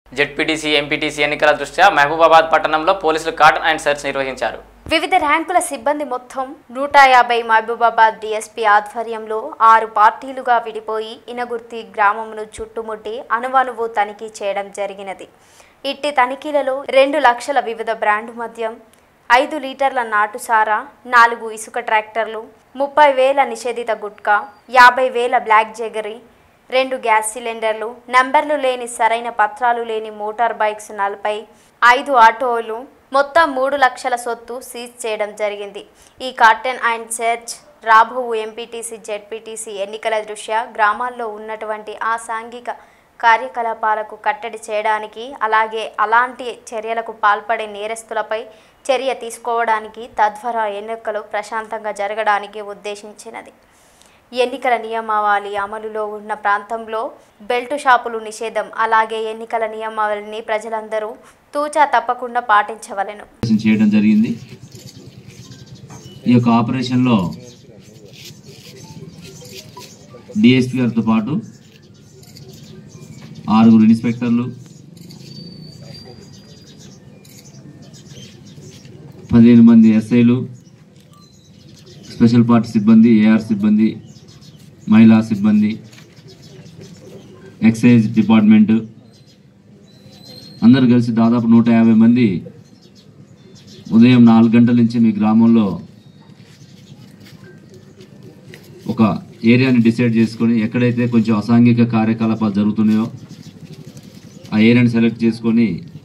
ZPTC MPTC ఎన్నికల దృష్ట్యా మహబూబాబాద్ పట్టణంలో పోలీసులు కార్డన్ అండ్ సెర్చ్ నిర్వహించారు వివిధ ర్యాంకుల సిబ్బంది మొత్తం నూట యాభై మహబూబాబాద్ డీఎస్పీ ఆధ్వర్యంలో ఆరు పార్టీలుగా విడిపోయి ఇనగుర్తి గ్రామమును చుట్టుముట్టి అణువణువు తనిఖీ చేయడం జరిగినది ఇట్టి తనిఖీలలో రెండు లక్షల వివిధ బ్రాండు మద్యం ఐదు లీటర్ల నాటుసారా నాలుగు ఇసుక ట్రాక్టర్లు ముప్పై వేల నిషేధిత గుట్కా యాభై వేల బ్లాక్ జెగరీ రెండు గ్యాస్ సిలిండర్లు నంబర్లు లేని సరైన పత్రాలు లేని మోటార్ బైక్స్ నలభై ఐదు ఆటోలు మొత్తం మూడు లక్షల సొత్తు సీజ్ చేయడం జరిగింది ఈ కార్టెన్ అండ్ సెర్చ్ రాబో ఎంపీటీసీ జెడ్పీటీసీ ఎన్నికల దృష్ట్యా గ్రామాల్లో ఉన్నటువంటి ఆ సాంఘిక కార్యకలాపాలకు కట్టడి చేయడానికి అలాగే అలాంటి చర్యలకు పాల్పడే నేరస్తులపై చర్య తీసుకోవడానికి తద్వారా ఎన్నికలు ప్రశాంతంగా జరగడానికి ఉద్దేశించినది ఎన్నికల నియమావళి అమలులో ఉన్న ప్రాంతంలో బెల్టు షాపులు నిషేధం అలాగే ఎన్నికల నియమావళిని ప్రజలందరూ తూచా తప్పకుండా పాటించవలెను ఆపరేషన్ చేయడం జరిగింది ఈ యొక్క ఆపరేషన్లో డిఎస్పీ గారితో పాటు ఆరుగురు ఇన్స్పెక్టర్లు పదిహేను మంది ఎస్ఐలు స్పెషల్ పార్టీ సిబ్బంది ఏఆర్ సిబ్బంది మహిళా సిబ్బంది ఎక్సైజ్ డిపార్ట్మెంటు అందరు కలిసి దాదాపు నూట యాభై మంది ఉదయం నాలుగు గంటల నుంచి మీ గ్రామంలో ఒక ఏరియాని డిసైడ్ చేసుకొని ఎక్కడైతే కొంచెం అసాంఘిక కార్యకలాపాలు జరుగుతున్నాయో ఆ ఏరియాని సెలెక్ట్ చేసుకొని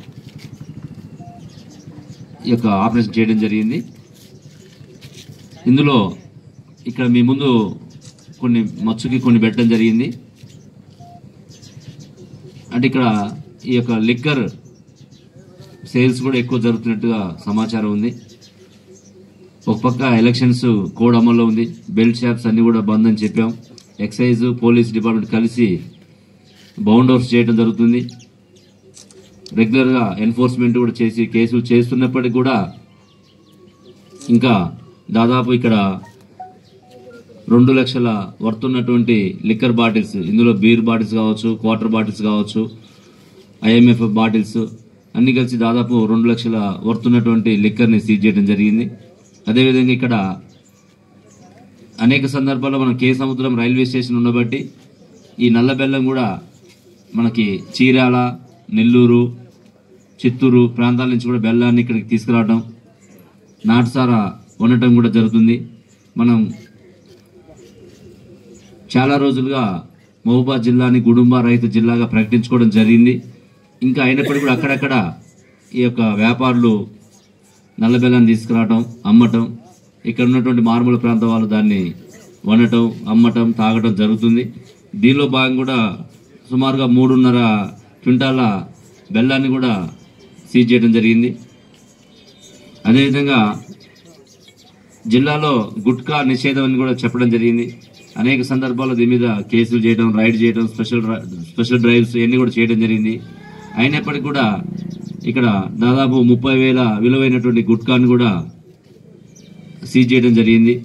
ఈ యొక్క ఆపరేషన్ చేయడం జరిగింది ఇందులో ఇక్కడ మీ ముందు కొన్ని మచ్చుకి కొన్ని పెట్టడం జరిగింది అంటే ఇక్కడ ఈ యొక్క లిక్కర్ సేల్స్ కూడా ఎక్కువ జరుగుతున్నట్టుగా సమాచారం ఉంది ఒక పక్క ఎలక్షన్స్ కోడ్ అమల్లో ఉంది బెల్ట్ షాప్స్ అన్ని కూడా బంద్ అని చెప్పాం ఎక్సైజ్ పోలీస్ డిపార్ట్మెంట్ కలిసి బౌండ్ అవుట్స్ చేయడం జరుగుతుంది రెగ్యులర్గా ఎన్ఫోర్స్మెంట్ కూడా చేసి కేసులు చేస్తున్నప్పటికీ కూడా ఇంకా దాదాపు ఇక్కడ రెండు లక్షల వర్తున్నటువంటి లిక్కర్ బాటిల్స్ ఇందులో బీర్ బాటిల్స్ కావచ్చు క్వార్టర్ బాటిల్స్ కావచ్చు ఐఎంఎఫ్ బాటిల్స్ అన్ని కలిసి దాదాపు రెండు లక్షల వర్తున్నటువంటి లిక్కర్ని సీజ్ చేయడం జరిగింది అదేవిధంగా ఇక్కడ అనేక సందర్భాల్లో మనం కే సముద్రం రైల్వే స్టేషన్ ఉండబట్టి ఈ నల్ల బెల్లం కూడా మనకి చీరాల నెల్లూరు చిత్తూరు ప్రాంతాల నుంచి కూడా బెల్లాన్ని ఇక్కడికి తీసుకురావడం నాటుసారా ఉండటం కూడా జరుగుతుంది మనం చాలా రోజులుగా మహబూబాద్ జిల్లాని గుడుంబ రైతు జిల్లాగా ప్రకటించుకోవడం జరిగింది ఇంకా అయినప్పటికీ కూడా అక్కడక్కడ ఈ యొక్క వ్యాపారులు నల్ల బెల్లాన్ని తీసుకురావటం అమ్మటం ఇక్కడ ఉన్నటువంటి మారుమూల ప్రాంతం వాళ్ళు దాన్ని వండటం అమ్మటం తాగటం జరుగుతుంది దీనిలో భాగంగా కూడా సుమారుగా మూడున్నర క్వింటాల బెల్లాన్ని కూడా సీజ్ చేయడం జరిగింది అదేవిధంగా జిల్లాలో గుట్కా నిషేధం అని కూడా చెప్పడం జరిగింది అనేక సందర్భాల్లో దీని మీద కేసులు చేయడం రైడ్ చేయడం స్పెషల్ డ్రై- స్పెషల్ డ్రైవ్స్ ఇవన్నీ కూడా చేయడం జరిగింది అయినప్పటికీ కూడా ఇక్కడ దాదాపు ముప్పై వేల విలువైనటువంటి గుట్కాను కూడా సీజ్ చేయడం జరిగింది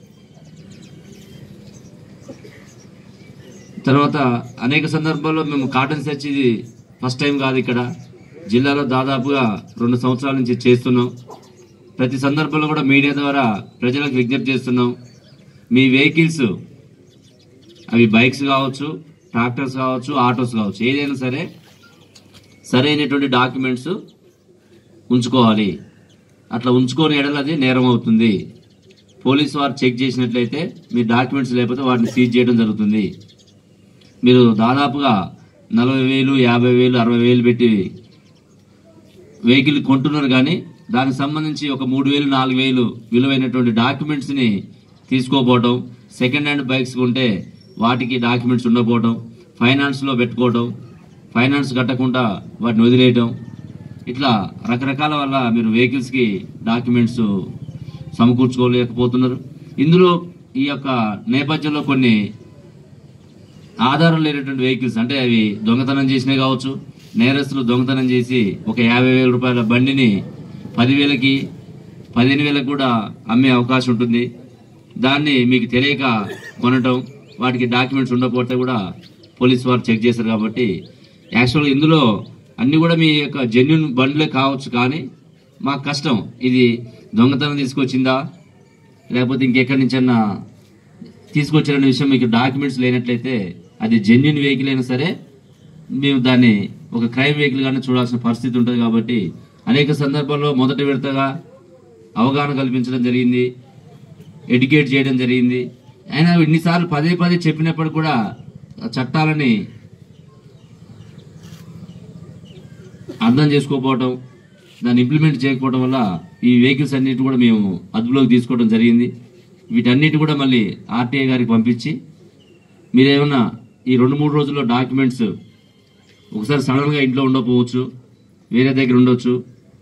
తర్వాత అనేక సందర్భాల్లో మేము కాటన్ సెర్చ్ ఇది ఫస్ట్ టైం కాదు ఇక్కడ జిల్లాలో దాదాపుగా రెండు సంవత్సరాల నుంచి చేస్తున్నాం ప్రతి సందర్భంలో కూడా మీడియా ద్వారా ప్రజలకు విజ్ఞప్తి చేస్తున్నాం మీ వెహికల్స్ అవి బైక్స్ కావచ్చు ట్రాక్టర్స్ కావచ్చు ఆటోస్ కావచ్చు ఏదైనా సరే సరైనటువంటి డాక్యుమెంట్స్ ఉంచుకోవాలి అట్లా ఉంచుకోని ఎడలది నేరం అవుతుంది పోలీసు వారు చెక్ చేసినట్లయితే మీ డాక్యుమెంట్స్ లేకపోతే వాటిని సీజ్ చేయడం జరుగుతుంది మీరు దాదాపుగా నలభై వేలు యాభై వేలు అరవై వేలు పెట్టి వెహికల్ కొంటున్నారు కానీ దానికి సంబంధించి ఒక మూడు వేలు నాలుగు వేలు విలువైనటువంటి డాక్యుమెంట్స్ని తీసుకోపోవటం సెకండ్ హ్యాండ్ బైక్స్ ఉంటే వాటికి డాక్యుమెంట్స్ ఉండకపోవటం ఫైనాన్స్లో పెట్టుకోవటం ఫైనాన్స్ కట్టకుండా వాటిని వదిలేయటం ఇట్లా రకరకాల వల్ల మీరు వెహికల్స్కి డాక్యుమెంట్స్ సమకూర్చుకోలేకపోతున్నారు ఇందులో ఈ యొక్క నేపథ్యంలో కొన్ని ఆధారం లేనటువంటి వెహికల్స్ అంటే అవి దొంగతనం చేసినవి కావచ్చు నేరస్తులు దొంగతనం చేసి ఒక యాభై వేల రూపాయల బండిని పదివేలకి పదిహేను వేలకు కూడా అమ్మే అవకాశం ఉంటుంది దాన్ని మీకు తెలియక కొనటం వాటికి డాక్యుమెంట్స్ ఉండకపోతే కూడా పోలీస్ వారు చెక్ చేశారు కాబట్టి యాక్చువల్గా ఇందులో అన్ని కూడా మీ యొక్క జెన్యున్ బండ్లే కావచ్చు కానీ మాకు కష్టం ఇది దొంగతనం తీసుకొచ్చిందా లేకపోతే ఇంకెక్కడి నుంచన్నా తీసుకొచ్చారనే విషయం మీకు డాక్యుమెంట్స్ లేనట్లయితే అది జెన్యున్ వెహికల్ అయినా సరే మేము దాన్ని ఒక క్రైమ్ వెహికల్ గానే చూడాల్సిన పరిస్థితి ఉంటుంది కాబట్టి అనేక సందర్భాల్లో మొదటి విడతగా అవగాహన కల్పించడం జరిగింది ఎడ్యుకేట్ చేయడం జరిగింది అయినా ఇన్నిసార్లు పదే పదే చెప్పినప్పుడు కూడా ఆ చట్టాలని అర్థం చేసుకోకపోవటం దాన్ని ఇంప్లిమెంట్ చేయకపోవడం వల్ల ఈ వెహికల్స్ అన్నిటి కూడా మేము అదుపులోకి తీసుకోవడం జరిగింది వీటన్నిటి కూడా మళ్ళీ ఆర్టీఐ గారికి పంపించి మీరేమన్నా ఈ రెండు మూడు రోజుల్లో డాక్యుమెంట్స్ ఒకసారి సడన్గా ఇంట్లో ఉండకపోవచ్చు వేరే దగ్గర ఉండొచ్చు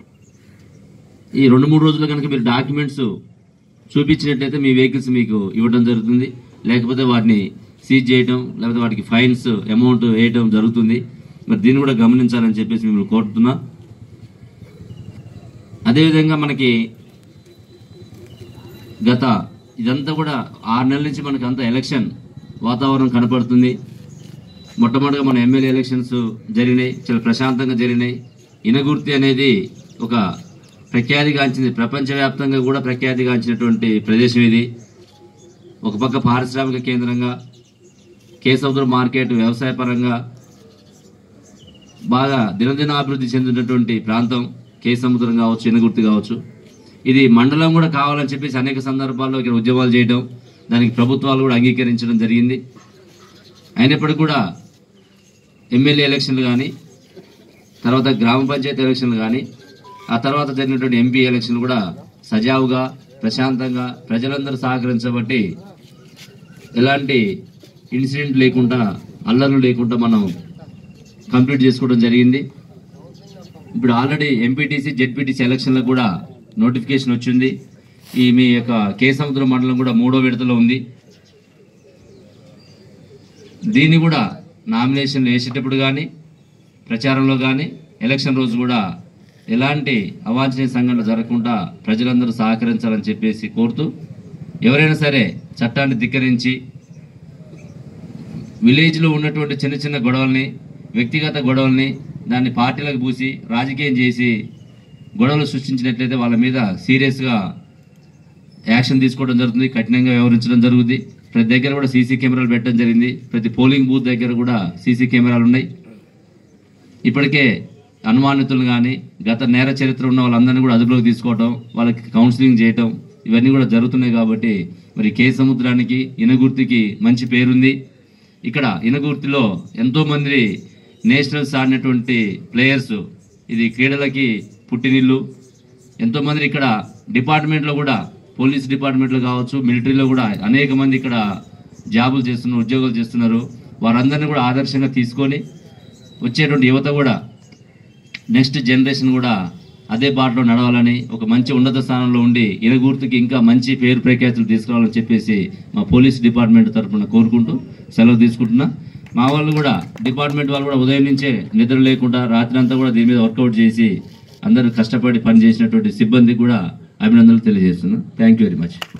ఈ రెండు మూడు రోజుల్లో కనుక మీరు డాక్యుమెంట్స్ చూపించినట్లయితే మీ వెహికల్స్ మీకు ఇవ్వడం జరుగుతుంది లేకపోతే వాటిని సీజ్ చేయడం లేకపోతే వాటికి ఫైన్స్ అమౌంట్ వేయడం జరుగుతుంది మరి దీన్ని కూడా గమనించాలని చెప్పేసి మిమ్మల్ని కోరుతున్నా అదేవిధంగా మనకి గత ఇదంతా కూడా ఆరు నెలల నుంచి మనకి అంతా ఎలక్షన్ వాతావరణం కనపడుతుంది మొట్టమొదటిగా మన ఎమ్మెల్యే ఎలక్షన్స్ జరిగినాయి చాలా ప్రశాంతంగా జరిగినాయి ఇనగుర్తి అనేది ఒక ప్రఖ్యాతిగాంచింది ప్రపంచవ్యాప్తంగా కూడా ప్రఖ్యాతిగాంచినటువంటి ప్రదేశం ఇది ఒక పక్క పారిశ్రామిక కేంద్రంగా కేశవదుర్గ మార్కెట్ వ్యవసాయ పరంగా బాగా దినదిన అభివృద్ధి చెందినటువంటి ప్రాంతం కేసముద్రం కావచ్చు ఎనగుర్తి కావచ్చు ఇది మండలం కూడా కావాలని చెప్పేసి అనేక సందర్భాల్లో ఇక్కడ ఉద్యమాలు చేయడం దానికి ప్రభుత్వాలు కూడా అంగీకరించడం జరిగింది అయినప్పటికీ కూడా ఎమ్మెల్యే ఎలక్షన్లు కానీ తర్వాత గ్రామ పంచాయతీ ఎలక్షన్లు కానీ ఆ తర్వాత జరిగినటువంటి ఎంపీ ఎలక్షన్లు కూడా సజావుగా ప్రశాంతంగా ప్రజలందరూ సహకరించబట్టి ఎలాంటి ఇన్సిడెంట్ లేకుండా అల్లర్లు లేకుండా మనం కంప్లీట్ చేసుకోవడం జరిగింది ఇప్పుడు ఆల్రెడీ ఎంపీటీసీ జెడ్పీటీసీ ఎలక్షన్లకు కూడా నోటిఫికేషన్ వచ్చింది ఈ మీ యొక్క కేసముద్రం మండలం కూడా మూడో విడతలో ఉంది దీన్ని కూడా నామినేషన్లు వేసేటప్పుడు కానీ ప్రచారంలో కానీ ఎలక్షన్ రోజు కూడా ఎలాంటి అవాంఛనీయ సంఘటనలు జరగకుండా ప్రజలందరూ సహకరించాలని చెప్పేసి కోరుతూ ఎవరైనా సరే చట్టాన్ని ధిక్కరించి విలేజ్లో ఉన్నటువంటి చిన్న చిన్న గొడవల్ని వ్యక్తిగత గొడవల్ని దాన్ని పార్టీలకు పూసి రాజకీయం చేసి గొడవలు సృష్టించినట్లయితే వాళ్ళ మీద సీరియస్గా యాక్షన్ తీసుకోవడం జరుగుతుంది కఠినంగా వ్యవహరించడం జరుగుతుంది ప్రతి దగ్గర కూడా సీసీ కెమెరాలు పెట్టడం జరిగింది ప్రతి పోలింగ్ బూత్ దగ్గర కూడా సీసీ కెమెరాలు ఉన్నాయి ఇప్పటికే అనుమానితులు కానీ గత నేర చరిత్ర ఉన్న వాళ్ళందరినీ కూడా అదుపులోకి తీసుకోవటం వాళ్ళకి కౌన్సిలింగ్ చేయటం ఇవన్నీ కూడా జరుగుతున్నాయి కాబట్టి మరి కే సముద్రానికి ఇనగుర్తికి మంచి పేరుంది ఇక్కడ ఇనగుర్తిలో ఎంతో మంది నేషనల్స్ ఆడినటువంటి ప్లేయర్స్ ఇది క్రీడలకి పుట్టినిల్లు ఎంతో మంది ఇక్కడ డిపార్ట్మెంట్లో కూడా పోలీస్ డిపార్ట్మెంట్లో కావచ్చు మిలిటరీలో కూడా అనేక మంది ఇక్కడ జాబులు చేస్తున్నారు ఉద్యోగాలు చేస్తున్నారు వారందరినీ కూడా ఆదర్శంగా తీసుకొని వచ్చేటువంటి యువత కూడా నెక్స్ట్ జనరేషన్ కూడా అదే బాటలో నడవాలని ఒక మంచి ఉన్నత స్థానంలో ఉండి ఇనగూర్తికి ఇంకా మంచి పేరు ప్రఖ్యాతులు తీసుకురావాలని చెప్పేసి మా పోలీస్ డిపార్ట్మెంట్ తరఫున కోరుకుంటూ సెలవు తీసుకుంటున్నా మా వాళ్ళు కూడా డిపార్ట్మెంట్ వాళ్ళు కూడా ఉదయం నుంచే నిద్ర లేకుండా రాత్రి అంతా కూడా దీని మీద వర్కౌట్ చేసి అందరూ కష్టపడి పని చేసినటువంటి సిబ్బందికి కూడా అభినందనలు తెలియజేస్తున్నా థ్యాంక్ యూ వెరీ మచ్